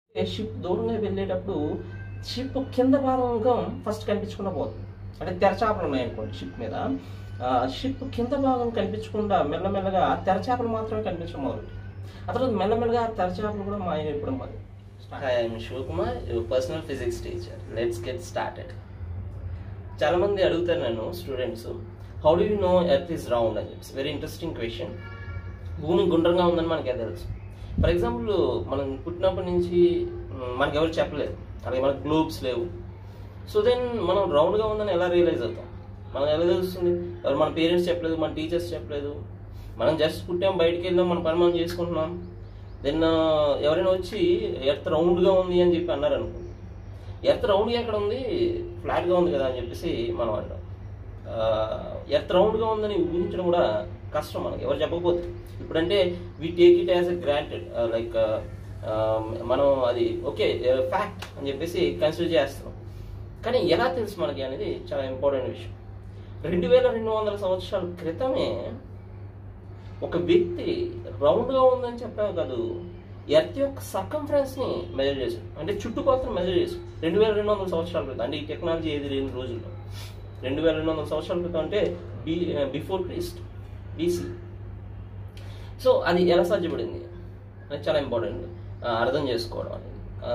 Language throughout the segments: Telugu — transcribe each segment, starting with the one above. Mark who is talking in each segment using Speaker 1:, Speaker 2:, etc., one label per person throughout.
Speaker 1: షిప్ దూరంగా వెళ్ళేటప్పుడు షిప్ కింద భాగం ఫస్ట్ కనిపించకుండా పోతుంది అంటే తెరచాపలు ఉన్నాయనుకోండి షిప్ మీద షిప్ కింద భాగం కనిపించకుండా మెల్లమెల్లగా తెరచాపలు మాత్రమే కనిపించడం మొదలు ఆ తర్వాత మెల్లమెల్లగా ఆ తెరచాపలు కూడా మాయమైపోవడం మొదలు
Speaker 2: Hi, I'm Shivakumar, your personal physics teacher. Let's get started. చాలా మంది అడుగుతారు నన్ను students how do you know earth is round అని చెప్పి వెరీ ఇంట్రెస్టింగ్ క్వశ్చన్ భూమి గుండ్రంగా ఉందని మనకే తెలుసు ఫర్ ఎగ్జాంపుల్ మనం పుట్టినప్పటి నుంచి మ్, మనకి ఎవరు చెప్పలేదు అలాగే మనకు గ్లోబ్స్ లేవు సో దెన్ మనం రౌండ్గా ఉందని ఎలా రియలైజ్ అవుతాం మనకు ఎలా తెలుస్తుంది ఎవరు మన పేరెంట్స్ చెప్పలేదు మన టీచర్స్ చెప్పలేదు మనం జస్ట్ పుట్టాం బయటికి వెళ్ళాం మన పని మనం చేసుకుంటున్నాం దెన్ ఎవరైనా వచ్చి ఎర్త్ రౌండ్గా ఉంది అని చెప్పి అన్నారు అనుకోండి ఎర్త్ రౌండ్గా ఎక్కడ ఉంది ఫ్లాట్గా ఉంది కదా అని చెప్పేసి మనం అంటాం ఎర్త్ రౌండ్గా ఉందని ఊహించడం కూడా కష్టం మనకి ఎవరు చెప్పకపోతే ఇప్పుడంటే we take it as a granted like మనం అది ఓకే ఫ్యాక్ట్ అని చెప్పేసి కన్సిడర్ చేస్తున్నాం కానీ ఎలా తెలుసు మనకి అనేది చాలా ఇంపార్టెంట్ విషయం రెండు వేల రెండు వందల సంవత్సరాల క్రితమే ఒక వ్యక్తి రౌండ్గా ఉందని చెప్పావు కాదు ఎర్త్ యొక్క సర్కంఫరెన్స్ ని మెజర్ చేశాడు అంటే చుట్టుకొలతను మెజర్ చేశాడు రెండు వేల రెండు వందల సంవత్సరాల క్రితం అంటే ఈ టెక్నాలజీ ఏది లేని రోజుల్లో రెండు వేల రెండు వందల సంవత్సరాల క్రితం అంటే B before Christ BC so అది ఎలా సాధ్యపడింది అనేది చాలా ఇంపార్టెంట్ అర్థం చేసుకోవడం అనేది ఆ,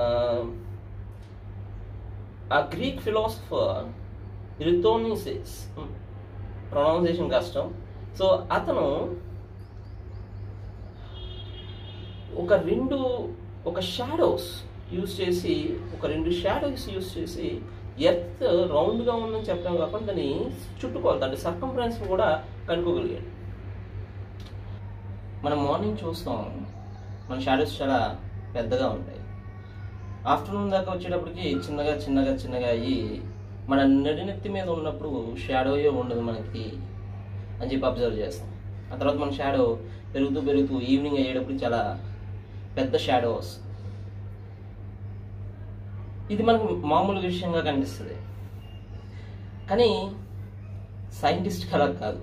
Speaker 2: ఆ గ్రీక్ ఫిలాసఫర్ రితోనిసిస్ ప్రొనౌన్సియేషన్ కష్టం సో అతను ఒక రెండు ఒక షాడోస్ యూజ్ చేసి ఒక రెండు షాడోస్ యూజ్ చేసి ఎర్త్ రౌండ్గా ఉందని చెప్పడం కాకుండా దాన్ని చుట్టుకోవాలి అంటే సర్కంఫరెన్స్ కూడా కనుక్కోగలిగాడు
Speaker 1: మనం మార్నింగ్ చూస్తాం మన షాడోస్ చాలా పెద్దగా ఉంటాయి ఆఫ్టర్నూన్ దాకా వచ్చేటప్పటికి చిన్నగా చిన్నగా చిన్నగా అయ్యి మన నడినెత్తి మీద ఉన్నప్పుడు షాడోయే ఉండదు మనకి అని చెప్పి అబ్జర్వ్ చేస్తాం ఆ తర్వాత మన షాడో పెరుగుతూ పెరుగుతూ ఈవినింగ్ అయ్యేటప్పుడు చాలా పెద్ద షాడో వస్తుంది ఇది మనకు మామూలు విషయంగా కనిపిస్తుంది కానీ సైంటిస్ట్ అలా కాదు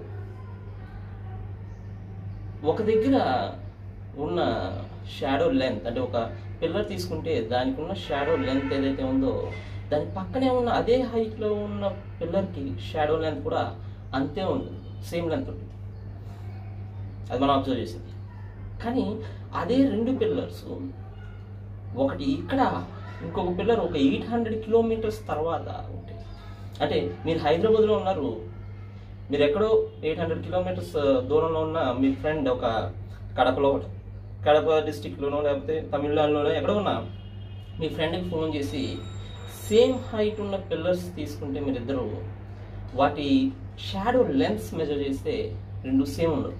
Speaker 1: ఒక దగ్గర ఉన్న షాడో లెంత్ అంటే ఒక పిల్లర్ తీసుకుంటే దానికి ఉన్న షాడో లెంత్ ఏదైతే ఉందో దాని పక్కనే ఉన్న అదే హైట్లో ఉన్న పిల్లర్కి షాడో లెంత్ కూడా అంతే ఉంటుంది సేమ్ లెంత్ ఉంటుంది అది మనం అబ్జర్వ్ చేసింది కానీ అదే రెండు పిల్లర్స్ ఒకటి ఇక్కడ ఇంకొక పిల్లర్ ఒక ఎయిట్ హండ్రెడ్ కిలోమీటర్స్ తర్వాత ఉంటాయి అంటే మీరు హైదరాబాద్లో ఉన్నారు మీరు ఎక్కడో ఎయిట్ హండ్రెడ్ కిలోమీటర్స్ దూరంలో ఉన్న మీ ఫ్రెండ్ ఒక కడపలో కడప డిస్టిక్లోనో లేకపోతే తమిళనాడులోనో ఎక్కడో ఉన్నా మీ ఫ్రెండ్కి ఫోన్ చేసి సేమ్ హైట్ ఉన్న పిల్లర్స్ తీసుకుంటే మీరిద్దరు వాటి షాడో లెన్స్ మెజర్ చేస్తే రెండు సేమ్ ఉండవు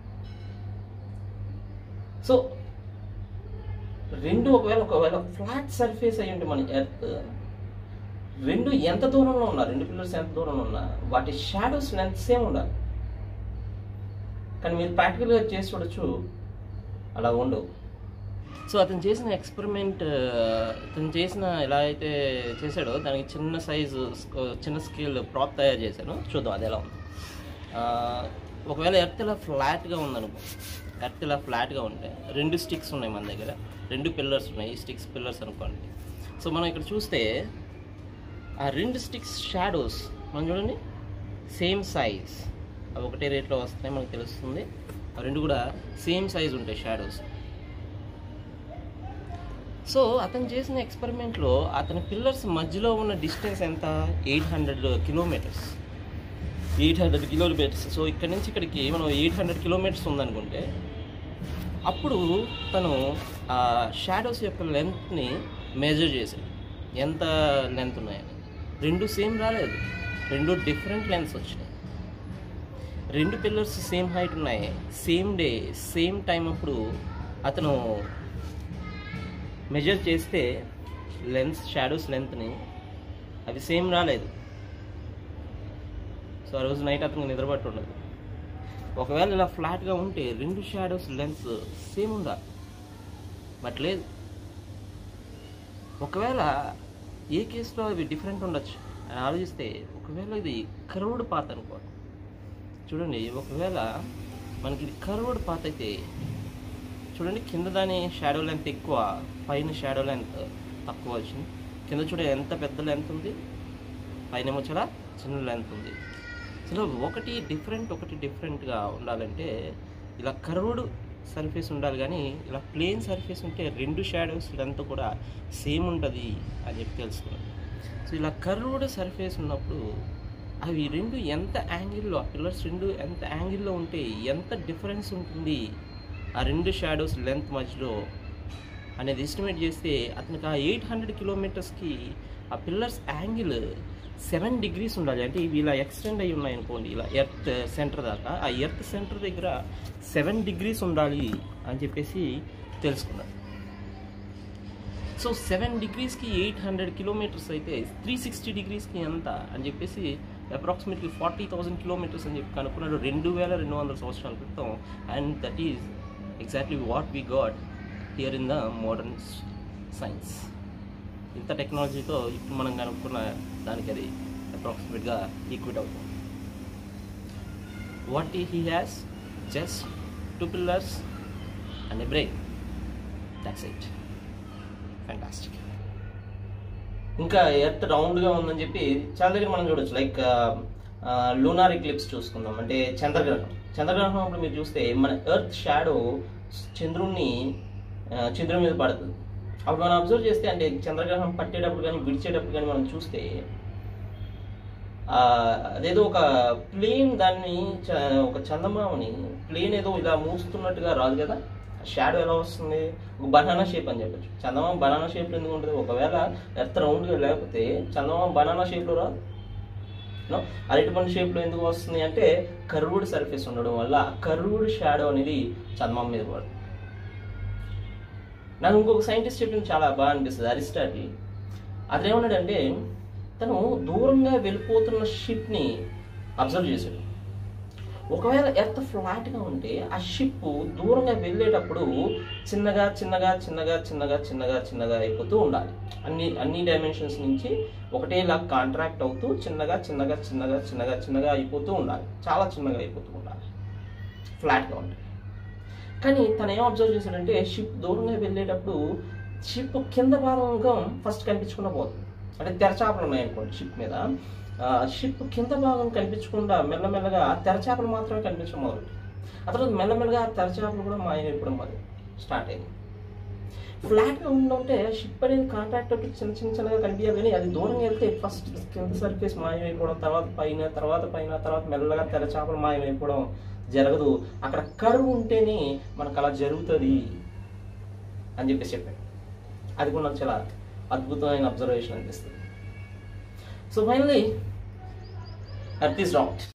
Speaker 1: సో రెండు ఒకవేళ ఒకవేళ ఫ్లాట్ సర్ఫేస్ అయి ఉంటే మన ఎర్త్ రెండు ఎంత దూరంలో ఉన్నా రెండు పిల్లర్స్ ఎంత దూరంలో ఉన్నా వాటి షాడోస్ లెంత్ సేమ్ ఉండాలి కానీ మీరు ప్రాక్టికల్గా చేసి చూడొచ్చు అలా ఉండవు
Speaker 2: సో అతను చేసిన ఎక్స్పెరిమెంట్ అతను చేసిన ఎలా అయితే చేశాడో దానికి చిన్న సైజు చిన్న స్కేల్ ప్రాప్ తయారు చేశాను చూద్దాం అది ఎలా ఉంది ఆ, ఒకవేళ ఎర్త్ ఇలా ఫ్లాట్గా ఉందనుకో ఎర్త్ ఇలా ఫ్లాట్గా ఉంటే రెండు స్టిక్స్ ఉన్నాయి మన దగ్గర రెండు పిల్లర్స్ ఉన్నాయి ఈ స్టిక్స్ పిల్లర్స్ అనుకోండి సో మనం ఇక్కడ చూస్తే ఆ రెండు స్టిక్స్ షాడోస్ మనం చూడండి సేమ్ సైజ్ అవి ఒకటే రేట్లో వస్తాయి మనకు తెలుస్తుంది ఆ రెండు కూడా సేమ్ సైజ్ ఉంటాయి షాడోస్ సో అతను చేసిన ఎక్స్పెరిమెంట్లో అతని పిల్లర్స్ మధ్యలో ఉన్న డిస్టెన్స్ ఎంత eight hundred kilometres eight hundred kilometres so ఇక్కడ నుంచి ఇక్కడికి మనం ఎయిట్ హండ్రెడ్ కిలోమీటర్స్ ఉందనుకుంటే అప్పుడు తను ఆ షాడోస్ యొక్క లెంత్ని మెజర్ చేశాడు ఎంత లెంత్ ఉన్నాయని రెండు సేమ్ రాలేదు రెండు డిఫరెంట్ లెంత్స్ వచ్చినాయి రెండు పిల్లర్స్ సేమ్ హైట్ ఉన్నాయి సేమ్ డే సేమ్ టైం అప్పుడు అతను మెజర్ చేస్తే లెన్స్ షాడోస్ లెంత్ని అవి సేమ్ రాలేదు సో ఆ రోజు నైట్ అతనికి నిద్రపట్టి ఉండదు ఒకవేళ ఇలా ఫ్లాట్గా ఉంటే రెండు షాడోస్ లెన్స్ సేమ్ ఉండాలి బట్ లేదు ఒకవేళ ఏ కేసులో అవి డిఫరెంట్ ఉండొచ్చు అని ఆలోచిస్తే ఒకవేళ ఇది కర్వ్డ్ పాత్ అనుకోండి చూడండి ఒకవేళ మనకి ఇది కర్వ్డ్ పాత్ అయితే
Speaker 1: చూడండి కింద దాని షాడో లెంత్ ఎక్కువ పైన షాడో లెంత్ తక్కువ వచ్చింది కింద చూడ ఎంత పెద్ద లెంత్ ఉంది పైన ఏమో చాలా చిన్న లెంత్ ఉంది అసలు ఒకటి డిఫరెంట్ ఒకటి డిఫరెంట్గా ఉండాలంటే ఇలా కర్వ్డ్ సర్ఫేస్ ఉండాలి కానీ ఇలా ప్లేన్ సర్ఫేస్ ఉంటే రెండు షాడోస్ లెంత్ కూడా సేమ్ ఉంటుంది అని చెప్పి తెలుసుకున్నాను సో ఇలా కర్వ్డ్ సర్ఫేస్ ఉన్నప్పుడు అవి రెండు ఎంత యాంగిల్లో ఆ పిల్లర్స్ రెండు ఎంత యాంగిల్లో ఉంటే ఎంత డిఫరెన్స్ ఉంటుంది ఆ రెండు షాడోస్ లెంత్ మధ్యలో అనేది ఎస్టిమేట్ చేస్తే అతనికి ఆ ఎయిట్ హండ్రెడ్ కిలోమీటర్స్కి ఆ పిల్లర్స్ యాంగిల్ సెవెన్ డిగ్రీస్ ఉండాలి అంటే ఇవి ఇలా ఎక్స్టెండ్ అయి ఉన్నాయి అనుకోండి ఇలా ఎర్త్ సెంటర్ దాకా ఆ ఎర్త్ సెంటర్ దగ్గర సెవెన్ డిగ్రీస్ ఉండాలి అని చెప్పేసి తెలుసుకున్నాను సో సెవెన్ డిగ్రీస్కి ఎయిట్ హండ్రెడ్ కిలోమీటర్స్ అయితే త్రీ సిక్స్టీ డిగ్రీస్కి ఎంత అని చెప్పేసి అప్రాక్సిమేట్లీ ఫార్టీ థౌసండ్ కిలోమీటర్స్ అని చెప్పి కనుక్కున్నాడు రెండు వేల రెండు వందల సంవత్సరాల క్రితం and that is exactly what we got here in the modern science ఇంత టెక్నాలజీతో ఇప్పుడు మనం కనుక్కున్న దానికి అది అప్రాక్సిమేట్గా ఈక్విట్ అవుతుంది what he has just two pillars and a break that's it fantastic ఇంకా ఎర్త్ రౌండ్గా ఉందని చెప్పి చాలా దగ్గర మనం చూడొచ్చు లైక్ లూనార్ ఎక్లిప్స్ చూసుకుందాం అంటే చంద్రగ్రహణం చంద్రగ్రహణం అప్పుడు మీరు చూస్తే మన ఎర్త్ షాడో చంద్రుణ్ణి ఆ, చంద్రుని మీద పడుతుంది అప్పుడు మనం అబ్జర్వ్ చేస్తే అంటే చంద్రగ్రహణం పట్టేటప్పుడు కానీ విడిచేటప్పుడు కానీ మనం చూస్తే ఆ, అదేదో ఒక ప్లేన్ దాన్ని చ- ఒక చందమామని ప్లేన్ ఏదో ఇలా మూస్తున్నట్టుగా రాదు కదా షాడో ఎలా వస్తుంది ఒక బనానా షేప్ అని చెప్పచ్చు చందమామ బనానా షేప్లో ఎందుకు ఉంటుంది ఒకవేళ ఎర్త్ రౌండ్గా లేకపోతే చందమామ బనానా షేప్లో రాదు నో అరటిపండు షేప్లో ఎందుకు వస్తుంది అంటే కర్వ్డ్ సర్ఫేస్ ఉండడం వల్ల కర్వ్డ్ షాడో అనేది చందమామ మీద పడుతుంది నాకు ఇంకొక సైంటిస్ట్ చెప్పింది చాలా బాగా అనిపిస్తుంది అరిస్టాటిల్ అతనేమన్నాడంటే తను దూరంగా వెళ్ళిపోతున్న షిప్ని అబ్జర్వ్ చేశాడు ఒకవేళ ఎర్త్ ఫ్లాట్గా ఉంటే ఆ షిప్ దూరంగా వెళ్ళేటప్పుడు చిన్నగా చిన్నగా చిన్నగా చిన్నగా చిన్నగా చిన్నగా అయిపోతూ ఉండాలి అన్ని అన్ని డైమెన్షన్స్ నుంచి ఒకటేలా కాంట్రాక్ట్ అవుతూ చిన్నగా చిన్నగా చిన్నగా చిన్నగా చిన్నగా అయిపోతూ ఉండాలి చాలా చిన్నగా అయిపోతూ ఉండాలి ఫ్లాట్గా ఉంటే కానీ తను ఏం అబ్జర్వ్ చేశాడంటే షిప్ దూరంగా వెళ్ళేటప్పుడు షిప్ కింద భాగం ఫస్ట్ కనిపించకుండా పోతుంది అంటే తెరచాపలు ఉన్నాయనుకోండి షిప్ మీద ఆ షిప్ కింద భాగం కనిపించకుండా మెల్లమెల్లగా తెరచాపలు మాత్రమే కనిపించడం మొదలు ఆ తర్వాత మెల్లమెల్లగా ఆ తెరచాపలు కూడా మాయమైపోవడం మొదలు స్టార్ట్ అయింది ఫ్లాట్గా ఉంటే షిప్ అనేది కాంట్రాక్ట్ అవుతూ చిన్న చిన్న చిన్నగా కనిపించాలి కానీ అది దూరంగా వెళ్తే ఫస్ట్ కింద సర్ఫేస్ మాయమైపోవడం తర్వాత పైన తర్వాత పైన తర్వాత మెల్లగా తెరచాపలు మాయమైపోవడం జరగదు అక్కడ కరువు ఉంటేనే మనకు అలా జరుగుతుంది అని చెప్పేసి చెప్పాడు అది కూడా నాకు చాలా అద్భుతమైన అబ్జర్వేషన్ అనిపిస్తుంది so finally earth is round